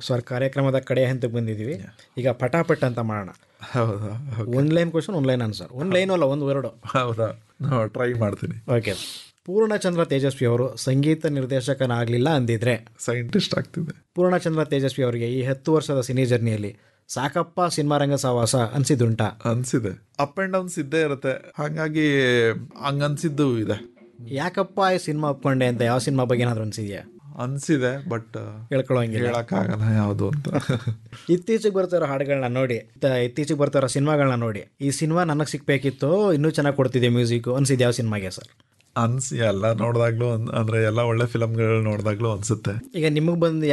sir ಕಾರ್ಯಕ್ರಮದ ಕಡೆ ಹಂತಕ್ಕೆ ಬಂದಿದ್ದೀವಿ ಈಗ ಪಟಾಪಟ್ ಅಂತ ಮಾಡೋಣ ಹೌದಾ ಒಂದು ಲೈನ್ ಕ್ವಶನ್ ಒಂದು ಲೈನ್ ಆನ್ಸರ್ ಒಂದು ಲೈನು ಅಲ್ಲ ಒಂದು ವರ್ಡು ಹೌದಾ ಟ್ರೈ ಮಾಡ್ತೀನಿ ಓಕೆ ಪೂರ್ಣಚಂದ್ರ ತೇಜಸ್ವಿ ಅವರು ಸಂಗೀತ ನಿರ್ದೇಶಕನಾಗಲಿಲ್ಲ ಅಂದಿದ್ರೆ ಸೈಂಟಿಸ್ಟ್ ಆಗ್ತಿದೆ ಪೂರ್ಣಚಂದ್ರ ತೇಜಸ್ವಿ ಅವರಿಗೆ ಈ ಹತ್ತು ವರ್ಷದ ಸಿನಿ ಜರ್ನಿಯಲ್ಲಿ ಸಾಕಪ್ಪ ಸಿನಿಮಾ ರಂಗ ಸಹವಾಸ ಅನ್ಸಿದ್ದುಂಟಾ ಅನ್ಸಿದೆ ಅಪ್ ಅಂಡ್ ಡೌನ್ಸ್ ಇದ್ದೇ ಇರುತ್ತೆ ಹಾಗಾಗಿ ಹಂಗ ಅನ್ಸಿದ್ದು ಇದೆ ಯಾಕಪ್ಪ ಈ ಸಿನಿಮಾ ಒಪ್ಕೊಂಡೆ ಅಂತ ಯಾವ ಸಿನಿಮಾ ಬಗ್ಗೆ ಏನಾದ್ರು ಅನ್ಸಿದ್ಯಾ ಅನ್ಸಿದೆ ಬಟ್ ಹೇಳ್ಕೊಳ್ಳೋಂಗಿಲ್ಲ ಹೇಳಕ್ಕಾಗಲ್ಲ ಯಾವುದು ಅಂತ ಇತ್ತೀಚೆಗೆ ಬರ್ತಾರೋ ಹಾಡುಗಳನ್ನ ನೋಡಿ ತ- ಇತ್ತೀಚೆಗೆ ಬರ್ತಾರೋ ಸಿನಿಮಾಗಳನ್ನ ನೋಡಿ ಈ ಸಿನಿಮಾ ನನಗೆ ಸಿಕ್ಬೇಕಿತ್ತು ಇನ್ನೂ ಚೆನ್ನಾಗಿ ಕೊಡ್ತಿದೆ ಮ್ಯೂಸಿಕ್ ಅನ್ಸಿದ್ದು ಯಾವ ಸಿನಿಮಾಗೆ ಸರ್ ಅನ್ಸಿ ಎಲ್ಲ ನೋಡಿದಾಗ್ಲೂ ಅಂದ್ರೆ ಎಲ್ಲ ಒಳ್ಳೆ ಫಿಲಮ್ಗಳು ನೋಡಿದಾಗ್ಲೂ ಅನ್ಸುತ್ತೆ ಈಗ ನಿಮಗೆ ಬಂದು